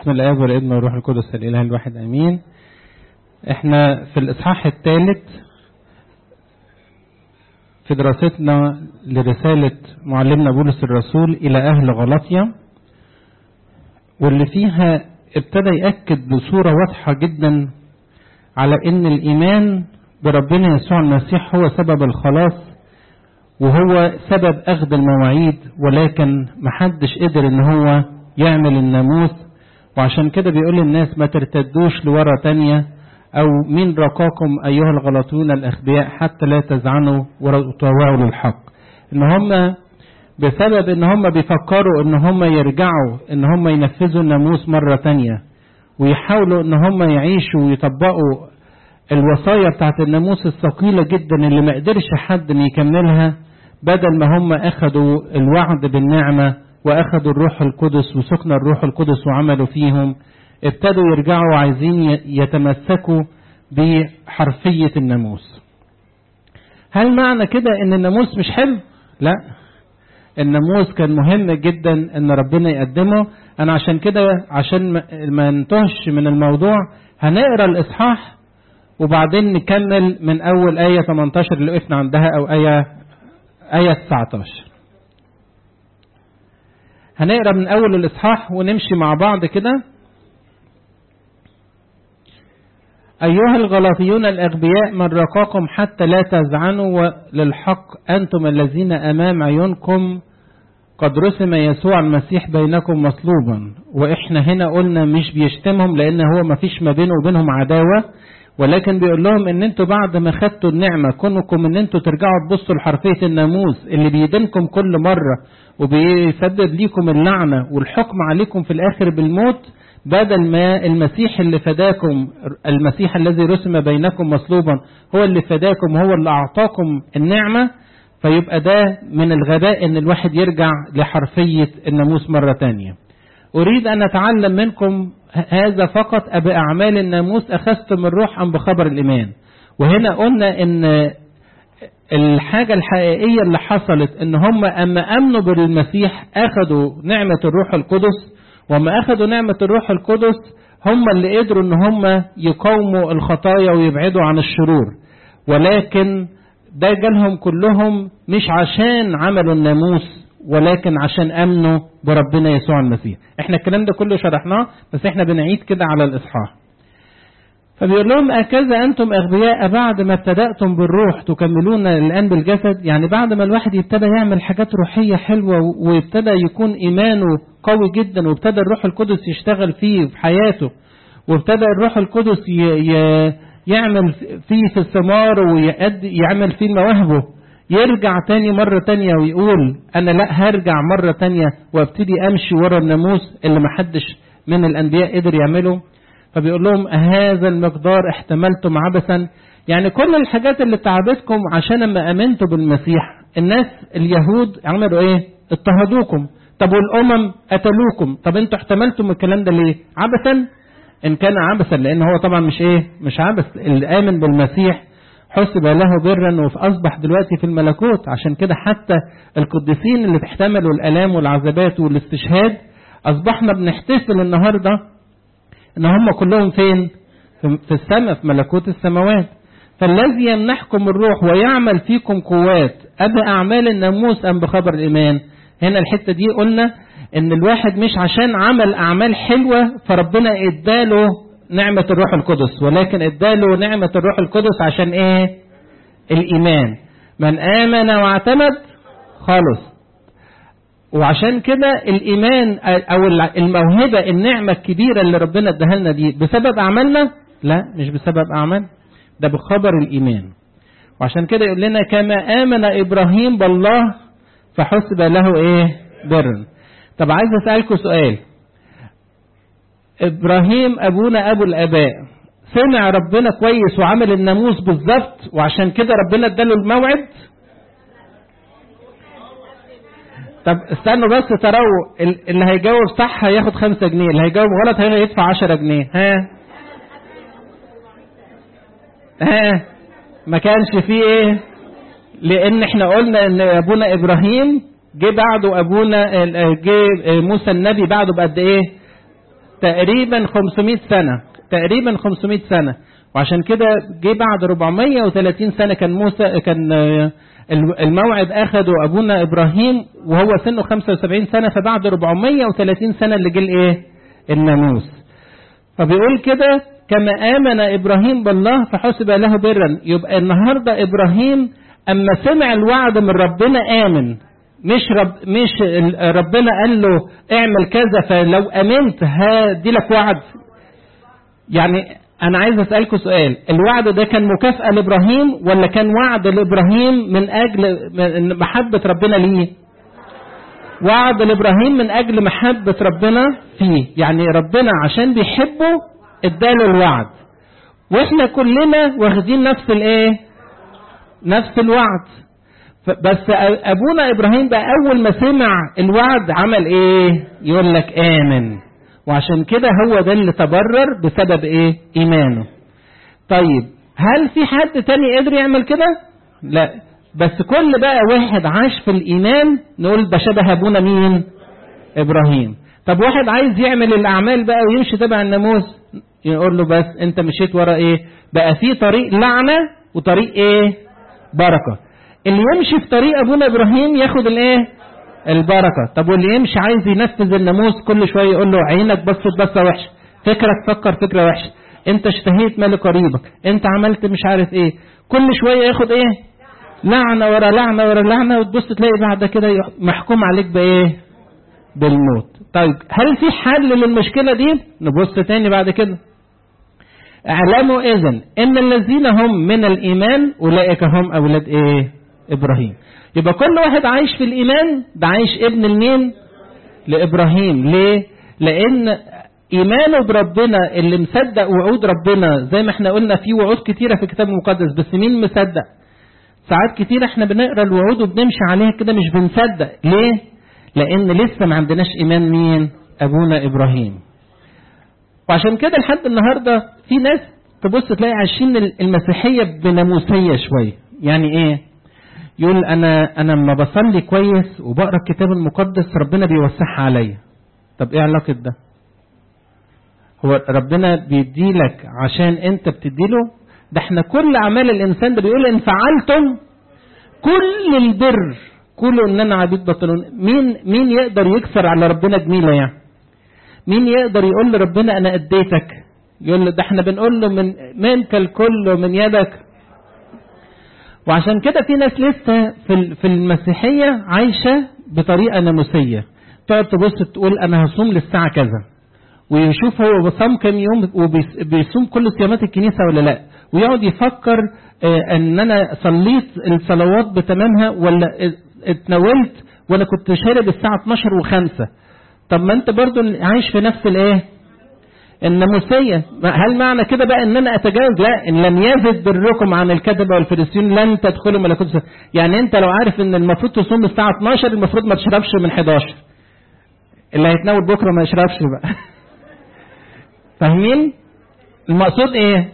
بسم الاب والابن والروح القدس الاله الواحد امين احنا في الاصحاح الثالث في دراستنا لرسالة معلمنا بولس الرسول إلى أهل غلطية واللي فيها ابتدى يأكد بصورة واضحة جدا على إن الإيمان بربنا يسوع المسيح هو سبب الخلاص وهو سبب أخذ المواعيد ولكن محدش قدر إن هو يعمل الناموس وعشان كده بيقول للناس ما ترتدوش لورا تانية أو من رقاكم أيها الغلطون الأخبياء حتى لا تزعنوا وتطوعوا للحق إن هم بسبب إن هم بيفكروا إن هم يرجعوا إن هم ينفذوا الناموس مرة تانية ويحاولوا إن هم يعيشوا ويطبقوا الوصايا بتاعت الناموس الثقيلة جدا اللي ما قدرش حد إن يكملها بدل ما هم أخدوا الوعد بالنعمة وأخدوا الروح القدس وسكن الروح القدس وعملوا فيهم ابتدوا يرجعوا عايزين يتمسكوا بحرفية الناموس هل معنى كده ان الناموس مش حلو لا الناموس كان مهم جدا ان ربنا يقدمه انا عشان كده عشان ما ننتهش من الموضوع هنقرا الاصحاح وبعدين نكمل من اول ايه 18 اللي وقفنا عندها او ايه ايه 19 هنقرا من اول الاصحاح ونمشي مع بعض كده أيها الغلاطيون الأغبياء من رقاكم حتى لا تزعنوا للحق أنتم الذين أمام عيونكم قد رسم يسوع المسيح بينكم مصلوبا وإحنا هنا قلنا مش بيشتمهم لأن هو ما فيش ما بينه وبينهم عداوة ولكن بيقول لهم ان انتوا بعد ما خدتوا النعمة كونكم ان انتوا ترجعوا تبصوا لحرفية الناموس اللي بيدينكم كل مرة وبيسبب ليكم اللعنة والحكم عليكم في الاخر بالموت بدل ما المسيح اللي فداكم المسيح الذي رسم بينكم مصلوبا هو اللي فداكم هو اللي أعطاكم النعمة فيبقى ده من الغباء ان الواحد يرجع لحرفية الناموس مرة تانية أريد أن أتعلم منكم هذا فقط أبأعمال الناموس أخذتم الروح أم بخبر الإيمان وهنا قلنا ان الحاجة الحقيقية اللي حصلت ان هم اما امنوا بالمسيح اخذوا نعمة الروح القدس وما أخذوا نعمة الروح القدس هم اللي قدروا إن هم يقاوموا الخطايا ويبعدوا عن الشرور ولكن ده جالهم كلهم مش عشان عملوا الناموس ولكن عشان امنوا بربنا يسوع المسيح احنا الكلام ده كله شرحناه بس احنا بنعيد كده على الاصحاح فبيقول لهم أكذا أنتم أغبياء بعد ما ابتدأتم بالروح تكملون الآن بالجسد يعني بعد ما الواحد يبتدى يعمل حاجات روحية حلوة وابتدى يكون إيمانه قوي جدا وابتدى الروح القدس يشتغل فيه في حياته وابتدى الروح القدس يعمل فيه في الثمار ويعمل فيه مواهبه يرجع تاني مرة تانية ويقول أنا لا هرجع مرة تانية وابتدي أمشي ورا الناموس اللي محدش من الأنبياء قدر يعمله فبيقول لهم هذا المقدار احتملتم عبثا يعني كل الحاجات اللي تعبتكم عشان لما امنتوا بالمسيح الناس اليهود عملوا ايه اضطهدوكم طب والامم قتلوكم طب انتوا احتملتم الكلام ده ليه عبثا ان كان عبثا لان هو طبعا مش ايه مش عبث اللي امن بالمسيح حسب له برا واصبح دلوقتي في الملكوت عشان كده حتى القديسين اللي تحتملوا الالام والعذابات والاستشهاد اصبحنا بنحتفل النهارده ان هم كلهم فين في السماء في ملكوت السماوات فالذي يمنحكم الروح ويعمل فيكم قوات أبا أعمال الناموس أم بخبر الإيمان هنا الحتة دي قلنا إن الواحد مش عشان عمل أعمال حلوة فربنا إداله نعمة الروح القدس ولكن إداله نعمة الروح القدس عشان إيه الإيمان من آمن واعتمد خالص وعشان كده الايمان او الموهبه النعمه الكبيره اللي ربنا اداها لنا دي بسبب اعمالنا لا مش بسبب اعمال ده بخبر الايمان وعشان كده يقول لنا كما امن ابراهيم بالله فحسب له ايه برا طب عايز اسالكم سؤال ابراهيم ابونا ابو الاباء سمع ربنا كويس وعمل الناموس بالظبط وعشان كده ربنا اداله الموعد طب استنوا بس تروا اللي هيجاوب صح هياخد خمسة جنيه اللي هيجاوب غلط هيدفع عشرة جنيه ها ها ما كانش فيه ايه لان احنا قلنا ان ابونا ابراهيم جه بعده ابونا جه موسى النبي بعده بقد ايه تقريبا 500 سنة تقريبا 500 سنة وعشان كده جه بعد 430 سنة كان موسى كان الموعد أخده أبونا إبراهيم وهو سنه 75 سنة فبعد 430 سنة اللي جه الإيه؟ الناموس فبيقول كده كما آمن إبراهيم بالله فحسب له برا يبقى النهاردة إبراهيم أما سمع الوعد من ربنا آمن مش رب مش ربنا قال له اعمل كذا فلو امنت هدي لك وعد يعني انا عايز اسالكم سؤال الوعد ده كان مكافاه لابراهيم ولا كان وعد لابراهيم من اجل محبه ربنا ليه وعد لابراهيم من اجل محبه ربنا فيه يعني ربنا عشان بيحبه اداله الوعد واحنا كلنا واخدين نفس الايه نفس الوعد بس ابونا ابراهيم بقى اول ما سمع الوعد عمل ايه يقول لك امن وعشان كده هو ده اللي تبرر بسبب ايه ايمانه طيب هل في حد تاني قدر يعمل كده لا بس كل بقى واحد عاش في الايمان نقول ده شبه ابونا مين ابراهيم طب واحد عايز يعمل الاعمال بقى ويمشي تبع الناموس يقول له بس انت مشيت ورا ايه بقى في طريق لعنه وطريق ايه بركه اللي يمشي في طريق ابونا ابراهيم ياخد الايه البركه طب واللي يمشي عايز ينفذ الناموس كل شويه يقول له عينك بصت بصه وحشه فكرك فكر فكره وحشه انت اشتهيت مال قريبك انت عملت مش عارف ايه كل شويه ياخد ايه لعنه ورا لعنه ورا لعنه وتبص تلاقي بعد كده محكوم عليك بايه بالموت طيب هل في حل للمشكله دي نبص تاني بعد كده اعلموا اذا ان الذين هم من الايمان اولئك هم اولاد ايه ابراهيم يبقى كل واحد عايش في الايمان ده عايش ابن لمين لابراهيم ليه لان ايمانه بربنا اللي مصدق وعود ربنا زي ما احنا قلنا في وعود كتيره في الكتاب المقدس بس مين مصدق ساعات كتير احنا بنقرا الوعود وبنمشي عليها كده مش بنصدق ليه لان لسه ما عندناش ايمان مين ابونا ابراهيم وعشان كده لحد النهارده في ناس تبص تلاقي عايشين المسيحيه بناموسيه شويه يعني ايه يقول انا انا لما بصلي كويس وبقرا الكتاب المقدس ربنا بيوسعها عليا طب ايه علاقه ده هو ربنا بيديلك عشان انت بتديله ده احنا كل اعمال الانسان ده بيقول ان فعلتم كل البر كلوا اننا عبيد بطلون مين مين يقدر يكسر على ربنا جميله يعني مين يقدر يقول لربنا انا اديتك يقول له ده احنا بنقول له من منك الكل من يدك وعشان كده في ناس لسه في في المسيحيه عايشه بطريقه ناموسيه تقعد تبص تقول انا هصوم للساعه كذا ويشوف هو بصام كام يوم وبيصوم كل صيامات الكنيسه ولا لا ويقعد يفكر اه ان انا صليت الصلوات بتمامها ولا اتناولت وانا كنت شارب الساعه 12 و5 طب ما انت برضو عايش في نفس الايه الناموسية هل معنى كده بقى ان انا اتجاوز لا ان لم يزد بركم عن الكذبة والفريسيون لن تدخلوا ملكوت يعني انت لو عارف ان المفروض تصوم الساعة 12 المفروض ما تشربش من 11 اللي هيتناول بكرة ما يشربش بقى فاهمين المقصود ايه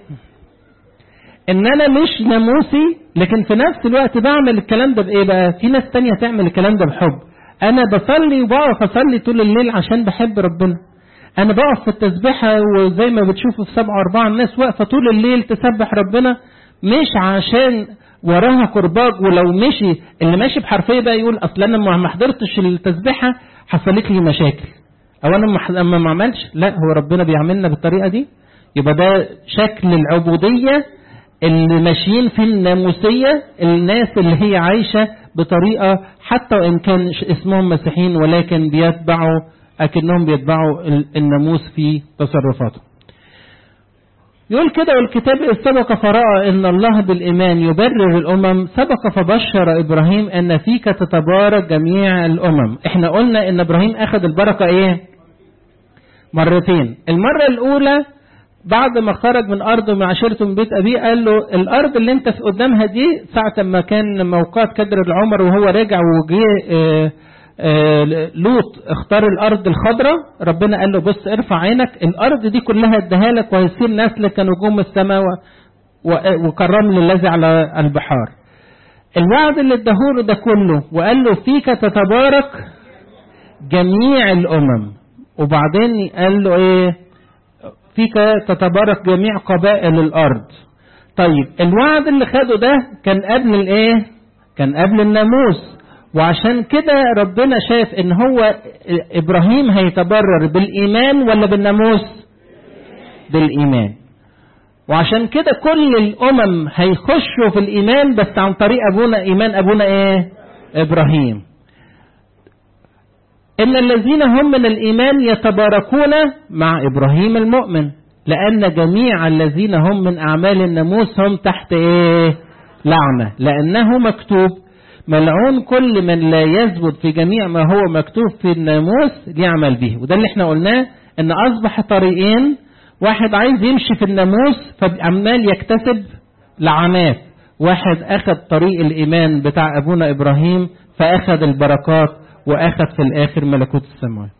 ان انا مش ناموسي لكن في نفس الوقت بعمل الكلام ده بايه بقى في ناس تانية تعمل الكلام ده بحب انا بصلي وبقف اصلي طول الليل عشان بحب ربنا انا بقف في التسبيحه وزي ما بتشوفوا في سبعة أربعة الناس واقفه طول الليل تسبح ربنا مش عشان وراها كرباج ولو مشي اللي ماشي بحرفيه بقى يقول اصل انا ما حضرتش التسبيحه حصلت لي مشاكل او انا لما ما عملش لا هو ربنا بيعملنا بالطريقه دي يبقى ده شكل العبوديه اللي ماشيين في الناموسيه الناس اللي هي عايشه بطريقه حتى وان كان اسمهم مسيحيين ولكن بيتبعوا أكنهم بيتبعوا الناموس في تصرفاتهم يقول كده والكتاب سبق فرأى أن الله بالإيمان يبرر الأمم سبق فبشر إبراهيم أن فيك تتبارك جميع الأمم إحنا قلنا أن إبراهيم أخذ البركة إيه مرتين المرة الأولى بعد ما خرج من أرضه مع عشيرته من بيت أبيه قال له الأرض اللي أنت في قدامها دي ساعة ما كان موقات كدر العمر وهو راجع وجه آه آه لوط اختار الارض الخضراء ربنا قال له بص ارفع عينك الارض دي كلها اديها لك وهيصير نسلك كنجوم السماء وكالرمل الذي على البحار الوعد اللي اداهوله ده كله وقال له فيك تتبارك جميع الامم وبعدين قال له ايه فيك تتبارك جميع قبائل الارض طيب الوعد اللي خده ده كان قبل الايه كان قبل الناموس وعشان كده ربنا شاف ان هو ابراهيم هيتبرر بالايمان ولا بالناموس بالايمان وعشان كده كل الامم هيخشوا في الايمان بس عن طريق ابونا ايمان ابونا ايه ابراهيم ان الذين هم من الايمان يتباركون مع ابراهيم المؤمن لان جميع الذين هم من اعمال الناموس هم تحت ايه لعنه لانه مكتوب ملعون كل من لا يثبت في جميع ما هو مكتوب في الناموس ليعمل به وده اللي احنا قلناه ان اصبح طريقين واحد عايز يمشي في الناموس فعمال يكتسب لعنات واحد اخذ طريق الايمان بتاع ابونا ابراهيم فاخذ البركات واخذ في الاخر ملكوت السماوات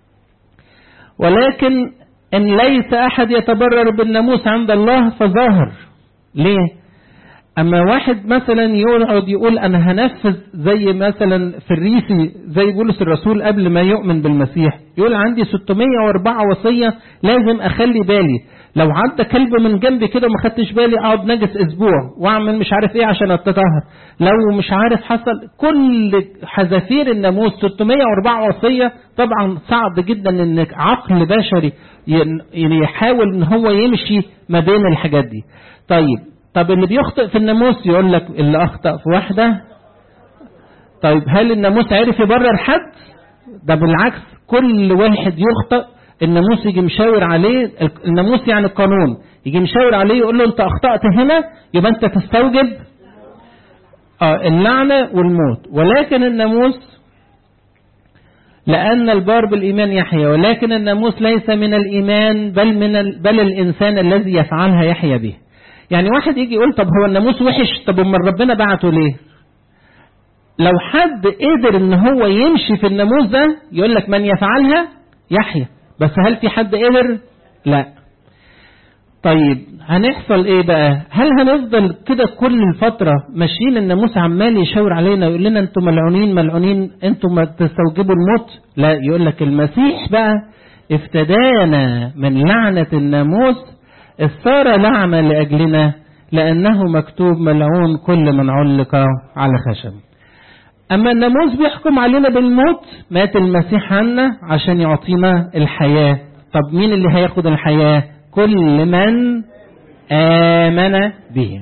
ولكن ان ليس احد يتبرر بالناموس عند الله فظاهر ليه اما واحد مثلا يقعد يقول انا هنفذ زي مثلا في الريسي زي بولس الرسول قبل ما يؤمن بالمسيح يقول عندي 604 وصيه لازم اخلي بالي لو عدى كلب من جنبي كده وما خدتش بالي اقعد نجس اسبوع واعمل مش عارف ايه عشان اتطهر لو مش عارف حصل كل حذافير الناموس 604 وصيه طبعا صعب جدا ان عقل بشري يحاول ان هو يمشي ما بين الحاجات دي طيب طب اللي بيخطئ في الناموس يقول لك اللي اخطا في واحده طيب هل الناموس عرف يبرر حد ده بالعكس كل واحد يخطئ الناموس يجي مشاور عليه الناموس يعني القانون يجي مشاور عليه يقول له انت اخطات هنا يبقى انت تستوجب اه اللعنه والموت ولكن الناموس لأن البار بالإيمان يحيى ولكن الناموس ليس من الإيمان بل من ال... بل الإنسان الذي يفعلها يحيى به يعني واحد يجي يقول طب هو الناموس وحش طب امال ربنا بعته ليه لو حد قدر ان هو يمشي في الناموس ده يقول لك من يفعلها يحيى بس هل في حد قدر لا طيب هنحصل ايه بقى هل هنفضل كده كل الفترة ماشيين الناموس عمال يشاور علينا يقول لنا انتم ملعونين ملعونين انتم ما تستوجبوا الموت لا يقول لك المسيح بقى افتدانا من لعنة الناموس صار لعنة لأجلنا لأنه مكتوب ملعون كل من علق على خشب أما الناموس بيحكم علينا بالموت مات المسيح عنا عشان يعطينا الحياة طب مين اللي هياخد الحياة كل من آمن به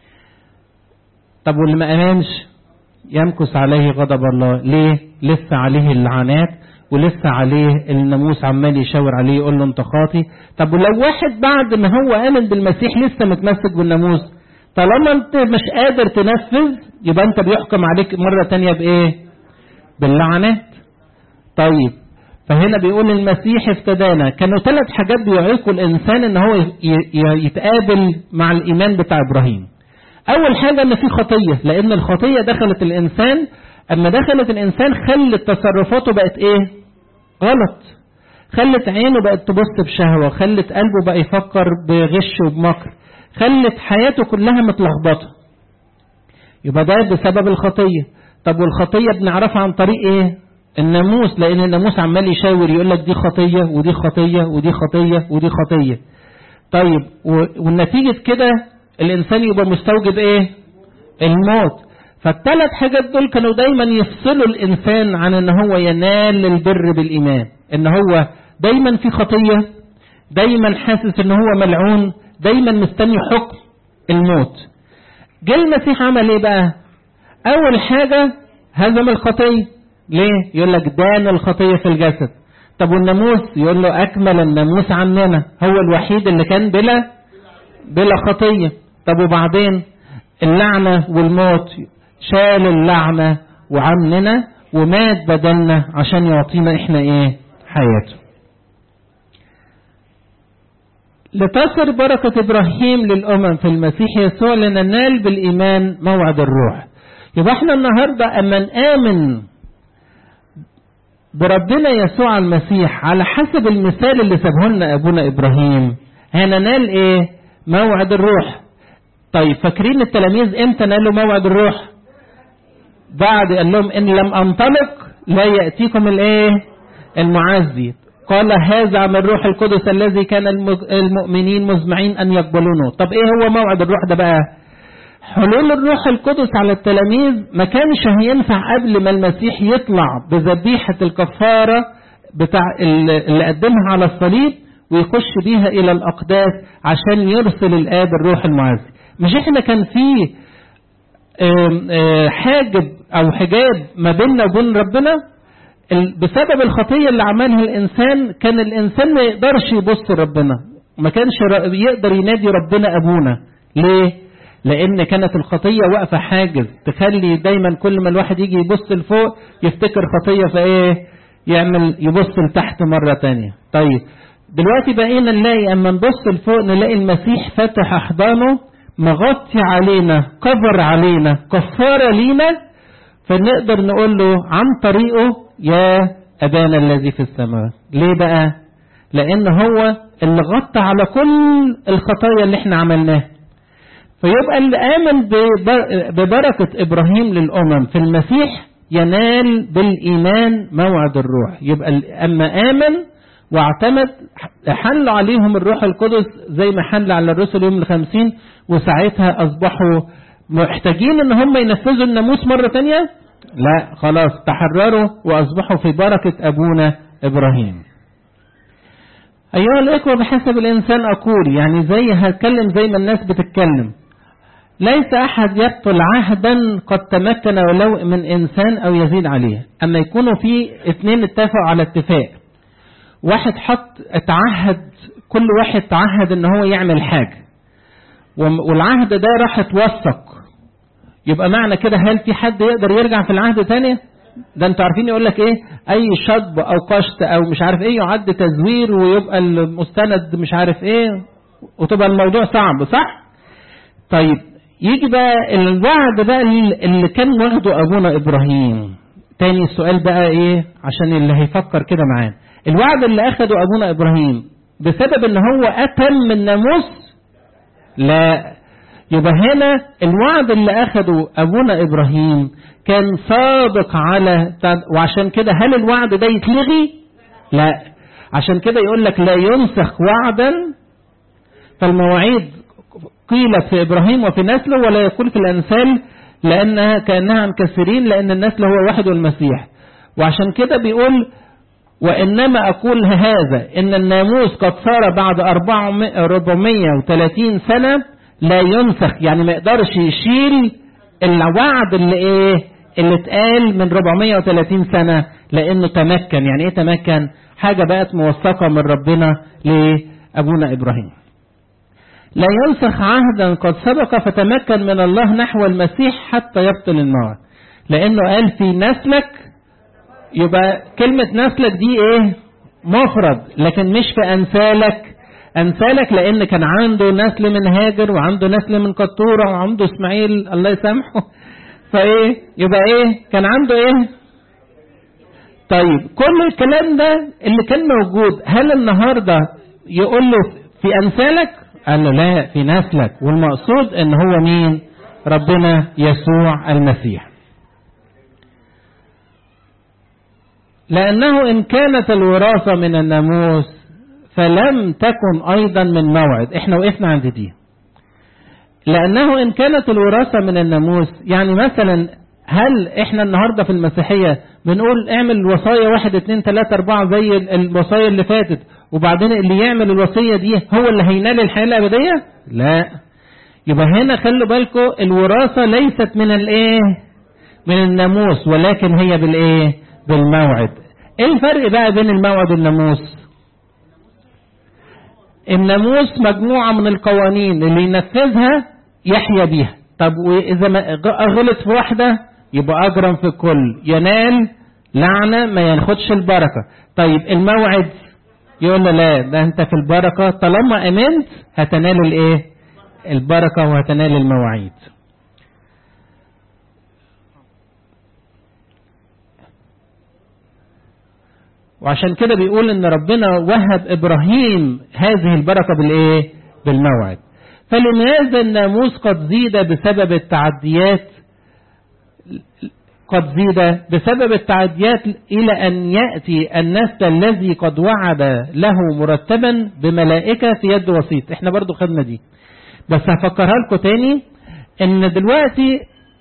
طب واللي ما آمنش يمكث عليه غضب الله ليه لسه عليه اللعنات ولسه عليه الناموس عمال يشاور عليه يقول له انت خاطي طب ولو واحد بعد ما هو امن بالمسيح لسه متمسك بالناموس طالما انت مش قادر تنفذ يبقى انت بيحكم عليك مرة تانية بايه باللعنات طيب فهنا بيقول المسيح افتدانا كانوا ثلاث حاجات بيعيقوا الانسان ان هو يتقابل مع الايمان بتاع ابراهيم اول حاجة ان في خطية لان الخطية دخلت الانسان اما دخلت الانسان خلت تصرفاته بقت ايه غلط خلت عينه بقت تبص بشهوة خلت قلبه بقى يفكر بغش وبمكر خلت حياته كلها متلخبطة يبقى ده بسبب الخطية طب والخطية بنعرفها عن طريق ايه الناموس لان الناموس عمال يشاور يقول لك دي خطية ودي خطية ودي خطية ودي خطية طيب والنتيجة كده الانسان يبقى مستوجب ايه الموت فالثلاث حاجات دول كانوا دايما يفصلوا الانسان عن ان هو ينال البر بالايمان ان هو دايما في خطية دايما حاسس ان هو ملعون دايما مستني حكم الموت جه المسيح عمل ايه بقى اول حاجة هزم الخطية ليه يقول لك دان الخطية في الجسد طب والناموس يقول له اكمل الناموس عننا هو الوحيد اللي كان بلا بلا خطية طب وبعدين اللعنة والموت شال اللعنة وعننا ومات بدلنا عشان يعطينا احنا ايه حياته لتصل بركة إبراهيم للأمم في المسيح يسوع لننال بالإيمان موعد الروح يبقى احنا النهاردة أما نآمن بربنا يسوع المسيح على حسب المثال اللي سابه لنا أبونا إبراهيم هننال إيه موعد الروح طيب فاكرين التلاميذ امتى نالوا موعد الروح بعد قال لهم ان لم انطلق لا ياتيكم الايه المعزي قال هذا من الروح القدس الذي كان المؤمنين مزمعين أن يقبلونه طب إيه هو موعد الروح ده بقى حلول الروح القدس على التلاميذ ما كانش هينفع قبل ما المسيح يطلع بذبيحة الكفارة بتاع اللي قدمها على الصليب ويخش بيها إلى الأقداس عشان يرسل الآب الروح المعزي مش احنا كان فيه حاجب أو حجاب ما بيننا وبين ربنا بسبب الخطية اللي عملها الإنسان كان الإنسان ما يقدرش يبص لربنا ما كانش يقدر ينادي ربنا أبونا ليه؟ لأن كانت الخطية واقفة حاجز تخلي دايما كل ما الواحد يجي يبص لفوق يفتكر خطية فإيه؟ يعمل يبص لتحت مرة تانية طيب دلوقتي بقينا نلاقي أما نبص لفوق نلاقي المسيح فتح أحضانه مغطي علينا كفر علينا كفارة لينا فنقدر نقول له عن طريقه يا أبانا الذي في السماء ليه بقى لأن هو اللي غطى على كل الخطايا اللي احنا عملناها فيبقى اللي آمن ببركة إبراهيم للأمم في المسيح ينال بالإيمان موعد الروح يبقى أما آمن واعتمد حل عليهم الروح القدس زي ما حل على الرسل يوم الخمسين وساعتها أصبحوا محتاجين ان هم ينفذوا الناموس مرة تانية لا خلاص تحرروا وأصبحوا في بركة أبونا إبراهيم أيها الإخوة بحسب الإنسان أقول يعني زي هتكلم زي ما الناس بتتكلم ليس أحد يبطل عهدا قد تمكن ولو من إنسان أو يزيد عليه أما يكونوا في اثنين اتفقوا على اتفاق واحد حط اتعهد كل واحد تعهد ان هو يعمل حاجة والعهد ده راح اتوثق يبقى معنى كده هل في حد يقدر يرجع في العهد تاني ده انتوا عارفين يقول لك ايه اي شطب او قشط او مش عارف ايه يعد تزوير ويبقى المستند مش عارف ايه وتبقى الموضوع صعب صح طيب يجي بقى الوعد بقى اللي كان واخده ابونا ابراهيم تاني السؤال بقى ايه عشان اللي هيفكر كده معانا الوعد اللي اخده ابونا ابراهيم بسبب ان هو اتم الناموس لا يبقى هنا الوعد اللي اخده ابونا ابراهيم كان صادق على وعشان كده هل الوعد ده يتلغي لا عشان كده يقول لك لا ينسخ وعدا فالمواعيد قيلت في ابراهيم وفي نسله ولا يقول في الامثال لانها كانها عن كثيرين لان النسل هو واحد والمسيح وعشان كده بيقول وإنما أقول هذا إن الناموس قد صار بعد 430 سنة لا ينسخ يعني ما يقدرش يشيل الوعد اللي إيه اللي اتقال من 430 سنة لأنه تمكن يعني إيه تمكن حاجة بقت موثقة من ربنا لأبونا إبراهيم لا ينسخ عهدا قد سبق فتمكن من الله نحو المسيح حتى يبطل النار لأنه قال في نسلك يبقى كلمة نسلك دي ايه مفرد لكن مش في أمثالك أمثالك لأن كان عنده نسل من هاجر وعنده نسل من قطورة وعنده إسماعيل الله يسامحه فإيه يبقى إيه كان عنده إيه طيب كل الكلام ده اللي كان موجود هل النهاردة يقول له في أمثالك قال له لا في نسلك والمقصود ان هو مين ربنا يسوع المسيح لأنه إن كانت الوراثة من الناموس فلم تكن أيضا من موعد إحنا وقفنا عند دي لأنه إن كانت الوراثة من الناموس يعني مثلا هل إحنا النهاردة في المسيحية بنقول اعمل وصايا واحد اتنين تلاتة أربعة زي الوصايا اللي فاتت وبعدين اللي يعمل الوصية دي هو اللي هينال الحياة الأبدية؟ لا يبقى هنا خلوا بالكم الوراثة ليست من الإيه؟ من الناموس ولكن هي بالإيه؟ بالموعد ايه الفرق بقى بين الموعد والناموس الناموس مجموعة من القوانين اللي ينفذها يحيا بيها طب وإذا ما غلط في واحدة يبقى أجرم في الكل ينال لعنة ما ياخدش البركة طيب الموعد يقول له لا ده أنت في البركة طالما أمنت هتنال الإيه البركة وهتنال المواعيد وعشان كده بيقول ان ربنا وهب ابراهيم هذه البركة بالايه بالموعد فلماذا الناموس قد زيد بسبب التعديات قد زيد بسبب التعديات إلى أن يأتي النسل الذي قد وعد له مرتبا بملائكة في يد وسيط احنا برضو خدنا دي بس هفكرها لكم تاني ان دلوقتي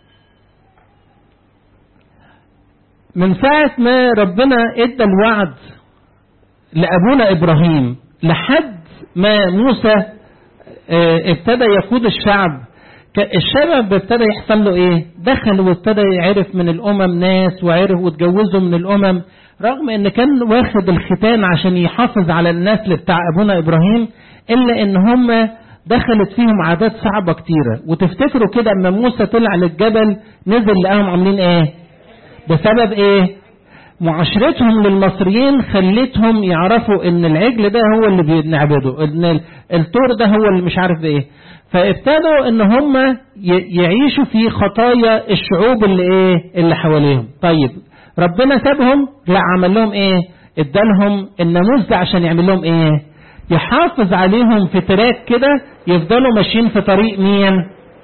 من ساعة ما ربنا ادى الوعد لأبونا إبراهيم لحد ما موسى ابتدى يقود الشعب الشباب ابتدى يحصل له ايه دخل وابتدى يعرف من الامم ناس وعرف واتجوزوا من الامم رغم ان كان واخد الختان عشان يحافظ على النسل بتاع ابونا ابراهيم الا ان هم دخلت فيهم عادات صعبة كتيرة وتفتكروا كده اما موسى طلع للجبل نزل لقاهم عاملين ايه بسبب ايه معاشرتهم للمصريين خلتهم يعرفوا ان العجل ده هو اللي بنعبده ان التور ده هو اللي مش عارف ايه فابتدوا ان هم يعيشوا في خطايا الشعوب اللي ايه اللي حواليهم طيب ربنا سابهم لا عمل لهم ايه ادالهم الناموس ده عشان يعمل لهم ايه يحافظ عليهم في تراك كده يفضلوا ماشيين في طريق مين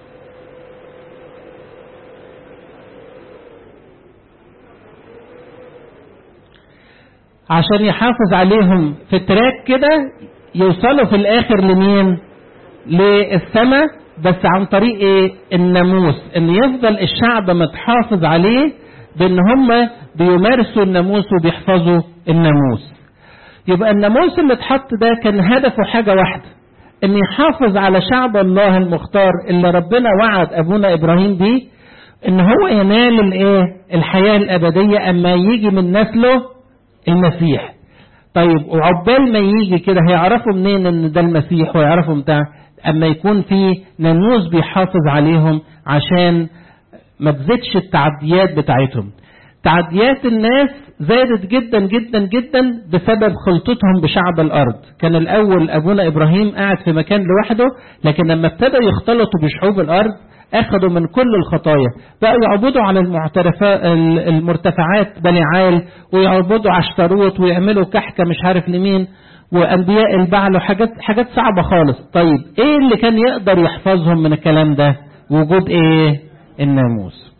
عشان يحافظ عليهم في التراك كده يوصلوا في الاخر لمين للسماء بس عن طريق ايه الناموس ان يفضل الشعب متحافظ عليه بان هم بيمارسوا الناموس وبيحفظوا الناموس يبقى الناموس اللي اتحط ده كان هدفه حاجة واحدة ان يحافظ على شعب الله المختار اللي ربنا وعد ابونا ابراهيم بيه ان هو ينال الايه الحياة الابدية اما يجي من نسله المسيح طيب وعقبال ما يجي كده هيعرفوا منين ان ده المسيح ويعرفوا بتاع اما يكون في ناموس بيحافظ عليهم عشان ما تزيدش التعديات بتاعتهم تعديات الناس زادت جدا جدا جدا بسبب خلطتهم بشعب الارض كان الاول ابونا ابراهيم قاعد في مكان لوحده لكن لما ابتدى يختلطوا بشعوب الارض اخذوا من كل الخطايا بقوا يعبدوا على المعترفات المرتفعات بليعال ويعبدوا عشتروت ويعملوا كحكه مش عارف لمين وانبياء البعل وحاجات حاجات صعبه خالص طيب ايه اللي كان يقدر يحفظهم من الكلام ده وجود ايه الناموس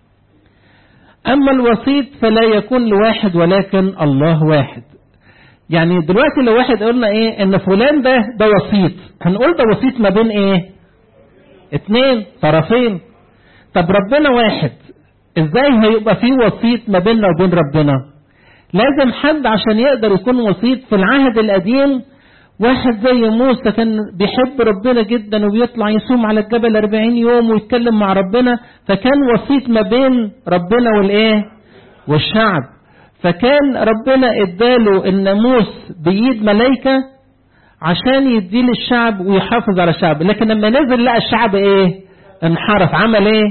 اما الوسيط فلا يكون لواحد ولكن الله واحد يعني دلوقتي لو واحد قلنا ايه ان فلان ده ده وسيط هنقول ده وسيط ما بين ايه اتنين طرفين طب ربنا واحد ازاي هيبقى في وسيط ما بيننا وبين ربنا لازم حد عشان يقدر يكون وسيط في العهد القديم واحد زي موسى كان بيحب ربنا جدا وبيطلع يصوم على الجبل 40 يوم ويتكلم مع ربنا فكان وسيط ما بين ربنا والايه والشعب فكان ربنا اداله الناموس بايد ملائكه عشان يديه للشعب ويحافظ على الشعب لكن لما نزل لقى الشعب ايه انحرف عمل ايه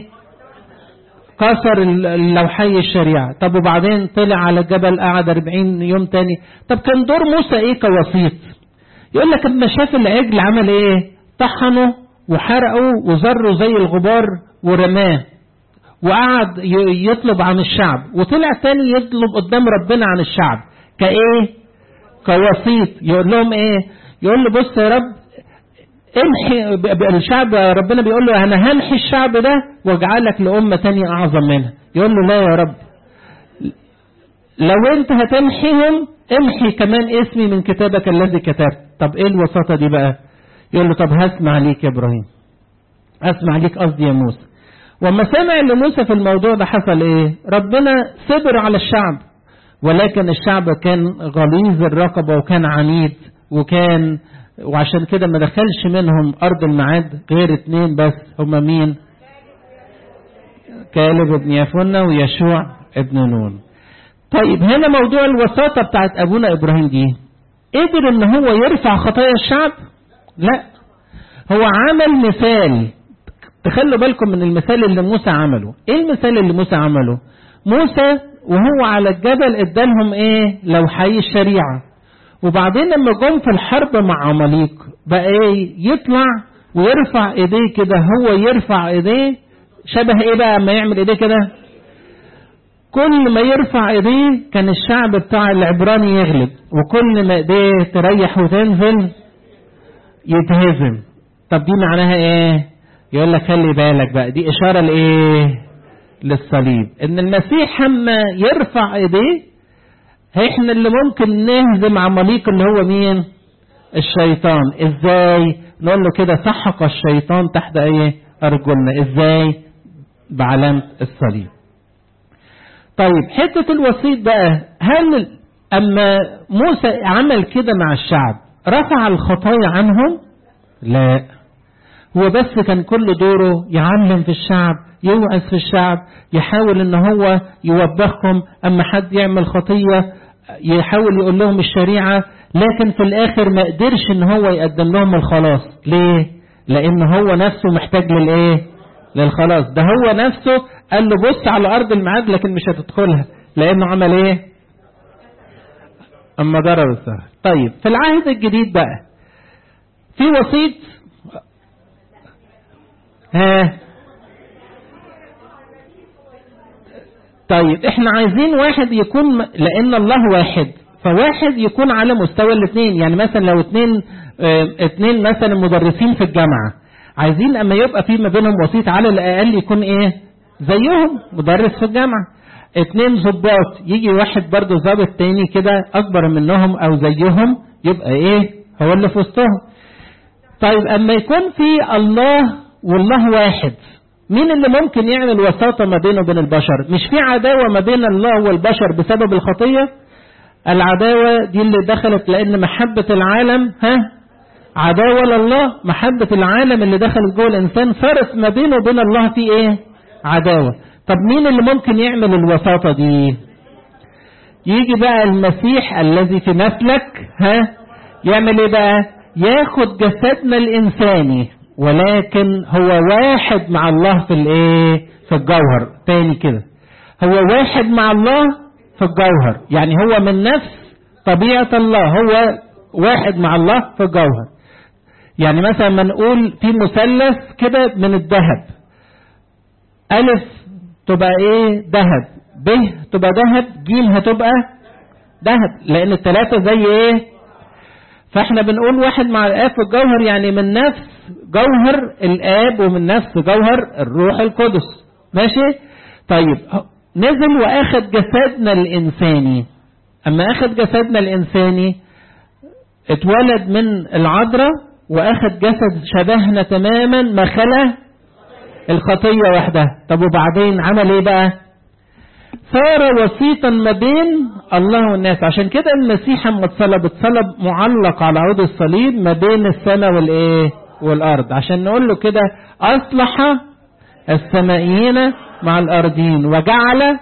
كسر لوحي الشريعة طب وبعدين طلع على الجبل قعد 40 يوم تاني طب كان دور موسى ايه كوسيط يقول لك لما شاف العجل عمل ايه طحنه وحرقه وزره زي الغبار ورماه وقعد يطلب عن الشعب وطلع تاني يطلب قدام ربنا عن الشعب كايه كوسيط يقول لهم ايه يقول له بص يا رب امحي الشعب ربنا بيقول له انا همحي الشعب ده واجعلك لأمة تانية اعظم منها يقول له لا يا رب لو انت هتمحيهم امحي كمان اسمي من كتابك الذي كتبت طب ايه الوساطة دي بقى يقول له طب هسمع ليك يا ابراهيم اسمع ليك قصدي يا موسى وما سمع ان موسى في الموضوع ده حصل ايه ربنا صبر على الشعب ولكن الشعب كان غليظ الرقبة وكان عنيد وكان وعشان كده ما دخلش منهم أرض المعاد غير اتنين بس هما مين كالب ابن يفنة ويشوع ابن نون طيب هنا موضوع الوساطة بتاعت أبونا إبراهيم دي قدر ان هو يرفع خطايا الشعب لا هو عمل مثال تخلوا بالكم من المثال اللي موسى عمله ايه المثال اللي موسى عمله موسى وهو على الجبل ادالهم ايه لوحي الشريعة وبعدين لما جم في الحرب مع عماليق بقى ايه يطلع ويرفع ايديه كده هو يرفع ايديه شبه ايه بقى اما يعمل ايديه كده كل ما يرفع ايديه كان الشعب بتاع العبراني يغلب وكل ما ايديه تريح وتنزل يتهزم طب دي معناها ايه يقول لك خلي بالك بقى دي اشاره لايه للصليب ان المسيح اما يرفع ايديه احنا اللي ممكن نهزم عماليق اللي هو مين الشيطان ازاي نقول له كده سحق الشيطان تحت ايه ارجلنا ازاي بعلامة الصليب طيب حتة الوسيط بقى هل اما موسى عمل كده مع الشعب رفع الخطايا عنهم لا هو بس كان كل دوره يعلم في الشعب يوعظ في الشعب يحاول ان هو يوبخهم اما حد يعمل خطية يحاول يقول لهم الشريعة لكن في الاخر ما قدرش ان هو يقدم لهم الخلاص ليه لان هو نفسه محتاج للايه للخلاص ده هو نفسه قال له بص على ارض الميعاد لكن مش هتدخلها لانه عمل ايه اما ضرب السهل طيب في العهد الجديد بقى في وسيط ها طيب احنا عايزين واحد يكون لان الله واحد فواحد يكون على مستوى الاثنين يعني مثلا لو اثنين اه اثنين مثلا مدرسين في الجامعه عايزين اما يبقى في ما بينهم وسيط على الاقل يكون ايه زيهم مدرس في الجامعه اتنين ظباط يجي واحد برضه ظابط تاني كده اكبر منهم او زيهم يبقى ايه هو اللي في وسطهم طيب اما يكون في الله والله واحد مين اللي ممكن يعمل وساطة ما بينه وبين البشر مش في عداوة ما بين الله والبشر بسبب الخطية العداوة دي اللي دخلت لأن محبة العالم ها عداوة لله محبة العالم اللي دخلت جوه الإنسان صارت ما بينه وبين الله في إيه عداوة طب مين اللي ممكن يعمل الوساطة دي يجي بقى المسيح الذي في مثلك ها يعمل ايه بقى ياخد جسدنا الانساني ولكن هو واحد مع الله في الايه في الجوهر تاني كده هو واحد مع الله في الجوهر يعني هو من نفس طبيعة الله هو واحد مع الله في الجوهر يعني مثلا ما نقول في مثلث كده من الذهب ألف تبقى ايه ذهب ب تبقى ذهب ج هتبقى ذهب لان الثلاثة زي ايه فاحنا بنقول واحد مع الاب في الجوهر يعني من نفس جوهر الاب ومن نفس جوهر الروح القدس ماشي طيب نزل واخد جسدنا الانساني اما اخد جسدنا الانساني اتولد من العذراء واخد جسد شبهنا تماما ما خلا الخطية وحدها طب وبعدين عمل ايه بقى صار وسيطا ما بين الله والناس عشان كده المسيح اما اتصلب اتصلب معلق على عود الصليب ما بين السماء والايه والارض عشان نقول له كده اصلح السمائيين مع الارضين وجعل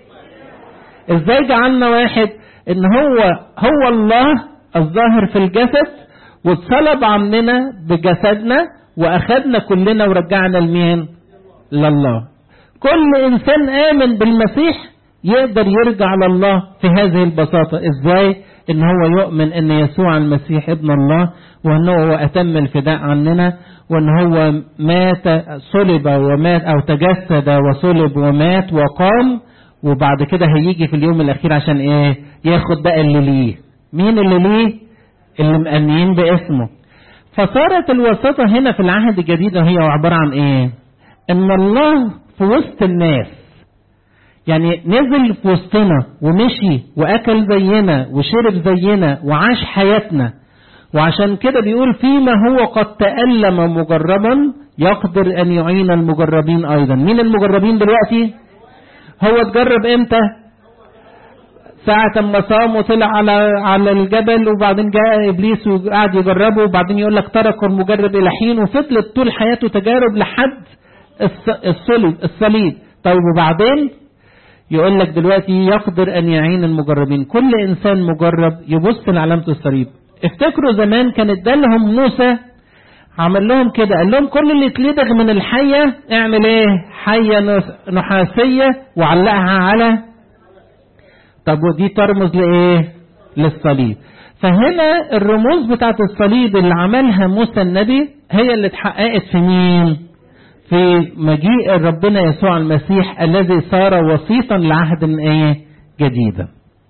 ازاي جعلنا واحد ان هو هو الله الظاهر في الجسد واتصلب عننا بجسدنا واخدنا كلنا ورجعنا لمين لله كل انسان امن بالمسيح يقدر يرجع لله في هذه البساطة ازاي ان هو يؤمن ان يسوع المسيح ابن الله وان هو اتم الفداء عننا وان هو مات صلب ومات او تجسد وصلب ومات وقام وبعد كده هيجي في اليوم الاخير عشان ايه ياخد بقى اللي ليه مين اللي ليه اللي مأمنين باسمه فصارت الوساطة هنا في العهد الجديد هي عبارة عن ايه ان الله في وسط الناس يعني نزل في وسطنا ومشي واكل زينا وشرب زينا وعاش حياتنا وعشان كده بيقول فيما هو قد تألم مجربا يقدر ان يعين المجربين ايضا مين المجربين دلوقتي هو اتجرب امتى ساعة ما صام وطلع على على الجبل وبعدين جاء ابليس وقعد يجربه وبعدين يقول لك ترك المجرب الى حين وفضلت طول حياته تجارب لحد الصليب الصليب طيب وبعدين يقول لك دلوقتي يقدر ان يعين المجربين كل انسان مجرب يبص لعلامة الصليب افتكروا زمان كان ادالهم موسى عمل لهم كده قال لهم كل اللي يتلدغ من الحية اعمل ايه حية نحاسية وعلقها على طب ودي ترمز لايه للصليب فهنا الرموز بتاعت الصليب اللي عملها موسى النبي هي اللي اتحققت في مين في مجيء ربنا يسوع المسيح الذي صار وسيطا لعهد ايه جديدا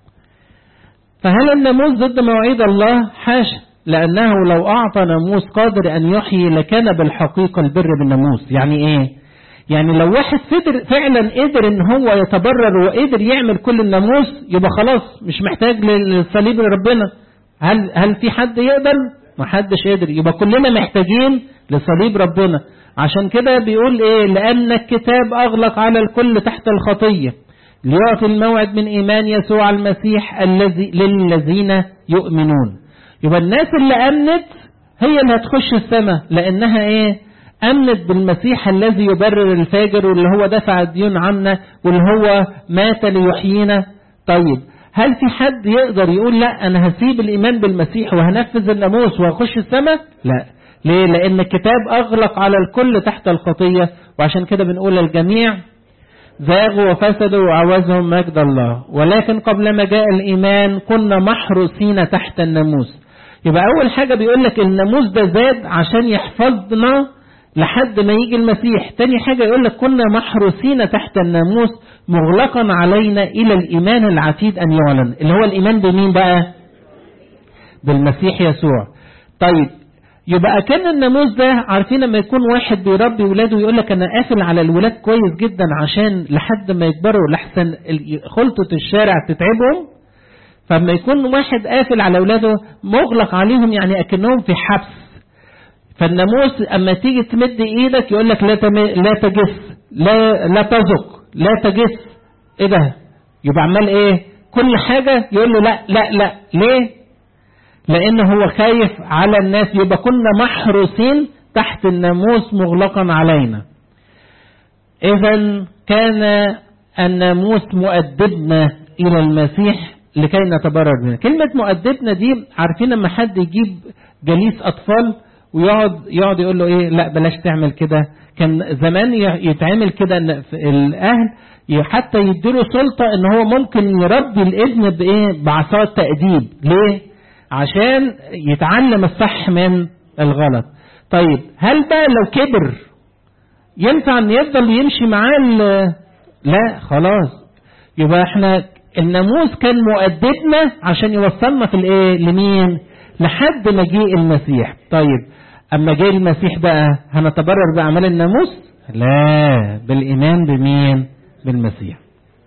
فهل الناموس ضد مواعيد الله حاشا لأنه لو أعطى ناموس قادر أن يحيي لكان بالحقيقة البر بالناموس يعني إيه يعني لو واحد فدر فعلا قدر ان هو يتبرر وقدر يعمل كل الناموس يبقى خلاص مش محتاج للصليب لربنا هل هل في حد يقدر ما حدش قادر يبقى كلنا محتاجين لصليب ربنا عشان كده بيقول ايه لان الكتاب اغلق على الكل تحت الخطيه ليعطي الموعد من ايمان يسوع المسيح الذي للذين يؤمنون يبقى الناس اللي امنت هي اللي هتخش السماء لانها ايه امنت بالمسيح الذي يبرر الفاجر واللي هو دفع الديون عنا واللي هو مات ليحيينا طيب هل في حد يقدر يقول لا انا هسيب الايمان بالمسيح وهنفذ الناموس وهخش السماء لا ليه لان الكتاب اغلق على الكل تحت الخطيه وعشان كده بنقول الجميع زاغوا وفسدوا وعوزهم مجد الله ولكن قبل ما جاء الايمان كنا محروسين تحت الناموس يبقى اول حاجه بيقول لك الناموس ده زاد عشان يحفظنا لحد ما يجي المسيح تاني حاجة يقول لك كنا محروسين تحت الناموس مغلقا علينا إلى الإيمان العتيد أن يعلن اللي هو الإيمان بمين بقى بالمسيح يسوع طيب يبقى كان الناموس ده عارفين لما يكون واحد بيربي ولاده يقول لك انا قافل على الولاد كويس جدا عشان لحد ما يكبروا لحسن خلطة الشارع تتعبهم فلما يكون واحد قافل على اولاده مغلق عليهم يعني اكنهم في حبس فالناموس اما تيجي تمد ايدك يقول لك لا تم... لا تجس لا لا تزق لا تجس ايه ده يبقى عمال ايه كل حاجه يقول له لا لا لا ليه لان هو خايف على الناس يبقى كنا محروسين تحت الناموس مغلقا علينا اذا كان الناموس مؤدبنا الى المسيح لكي نتبرر منه كلمه مؤدبنا دي عارفين لما حد يجيب جليس اطفال ويقعد يقعد يقول له ايه لا بلاش تعمل كده كان زمان يتعمل كده ان الاهل حتى يديله سلطه ان هو ممكن يربي الابن بايه بعصا تاديب ليه عشان يتعلم الصح من الغلط طيب هل بقى لو كبر ينفع ان يفضل يمشي معاه لا خلاص يبقى احنا الناموس كان مؤدبنا عشان يوصلنا في الايه لمين لحد مجيء المسيح طيب اما جاء المسيح بقى هنتبرر باعمال الناموس لا بالايمان بمين بالمسيح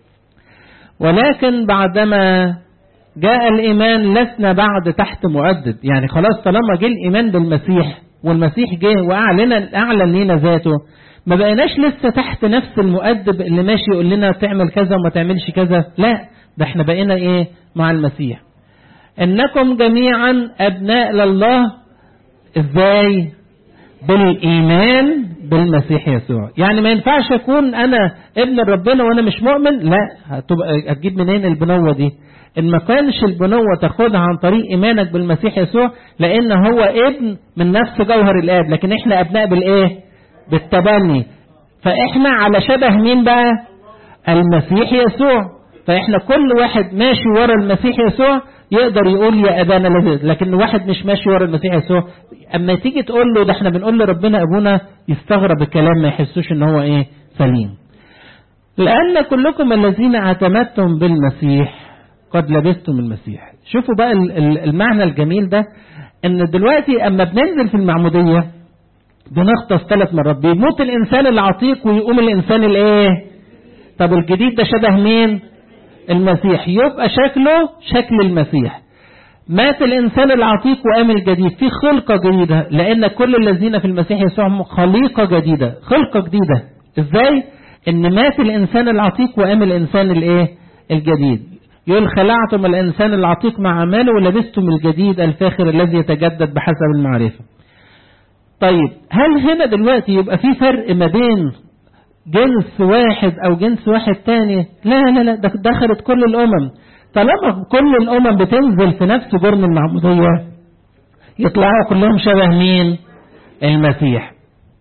ولكن بعدما جاء الايمان لسنا بعد تحت مؤدب يعني خلاص طالما جه الايمان بالمسيح والمسيح جه واعلن اعلن لنا ذاته ما بقيناش لسه تحت نفس المؤدب اللي ماشي يقول لنا تعمل كذا وما تعملش كذا لا ده احنا بقينا ايه مع المسيح انكم جميعا ابناء لله ازاي بالايمان بالمسيح يسوع يعني ما ينفعش اكون انا ابن ربنا وانا مش مؤمن لا هتبقى هتجيب منين البنوه دي ان ما كانش البنوه تاخدها عن طريق ايمانك بالمسيح يسوع لان هو ابن من نفس جوهر الاب لكن احنا ابناء بالايه بالتبني فاحنا على شبه مين بقى المسيح يسوع فاحنا كل واحد ماشي ورا المسيح يسوع يقدر يقول يا ابانا الذي لكن واحد مش ماشي ورا المسيح يسوع اما تيجي تقول له ده احنا بنقول لربنا ابونا يستغرب الكلام ما يحسوش ان هو ايه سليم لان كلكم الذين اعتمدتم بالمسيح قد لبستم المسيح شوفوا بقى المعنى الجميل ده ان دلوقتي اما بننزل في المعموديه بنغطس ثلاث مرات بيموت الانسان العتيق ويقوم الانسان الايه طب الجديد ده شبه مين المسيح يبقى شكله شكل المسيح مات الإنسان العتيق وقام الجديد في خلقة جديدة لأن كل الذين في المسيح يسوع خليقة جديدة خلقة جديدة إزاي إن مات الإنسان العتيق وقام الإنسان الإيه الجديد يقول خلعتم الإنسان العتيق مع عماله ولبستم الجديد الفاخر الذي يتجدد بحسب المعرفة طيب هل هنا دلوقتي يبقى في فرق ما بين جنس واحد او جنس واحد تاني لا لا لا ده دخلت كل الامم طالما كل الامم بتنزل في نفس جرم المعمودية يطلعوا كلهم شبه مين المسيح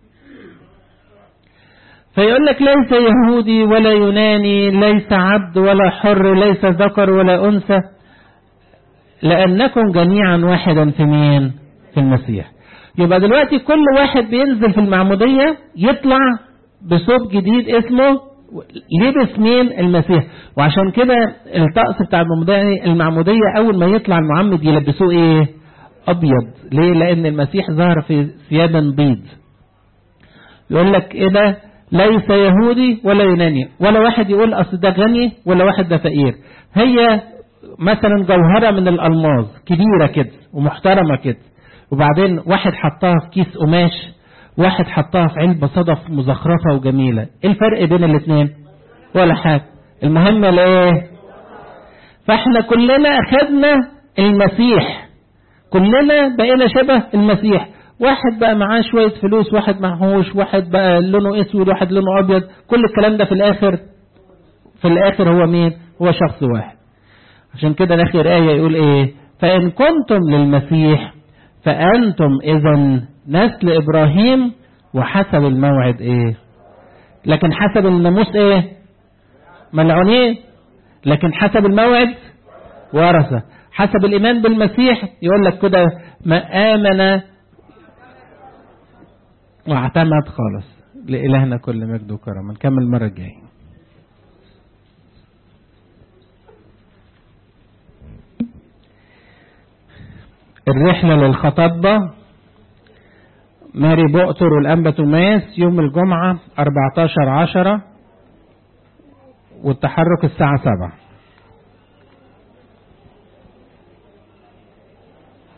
فيقول لك ليس يهودي ولا يوناني ليس عبد ولا حر ليس ذكر ولا انثى لانكم جميعا واحدا في مين في المسيح يبقى دلوقتي كل واحد بينزل في المعمودية يطلع بصوت جديد اسمه لبس مين المسيح وعشان كده الطقس بتاع المعمودية المعمودية أول ما يطلع المعمد يلبسوه إيه أبيض ليه لأن المسيح ظهر في ثيابا بيض يقول لك إيه ده ليس يهودي ولا يوناني ولا واحد يقول أصل ده غني ولا واحد ده فقير هي مثلا جوهرة من الألماظ كبيرة كده ومحترمة كده وبعدين واحد حطها في كيس قماش واحد حطها في علبة صدف مزخرفة وجميلة ايه الفرق بين الاثنين ولا حاجة المهم الايه فاحنا كلنا اخدنا المسيح كلنا بقينا شبه المسيح واحد بقى معاه شوية فلوس واحد معهوش واحد بقى لونه اسود واحد لونه ابيض كل الكلام ده في الاخر في الاخر هو مين هو شخص واحد عشان كده اخر آية يقول ايه فان كنتم للمسيح فانتم اذا نسل ابراهيم وحسب الموعد ايه لكن حسب الناموس ايه ملعونين لكن حسب الموعد ورثة حسب الإيمان بالمسيح يقول لك كده ما آمن واعتمد خالص لإلهنا كل مجد وكرم نكمل المرة الجاية الرحلة للخطبة ماري بؤتر والأنبا توماس يوم الجمعة 14 عشرة والتحرك الساعة 7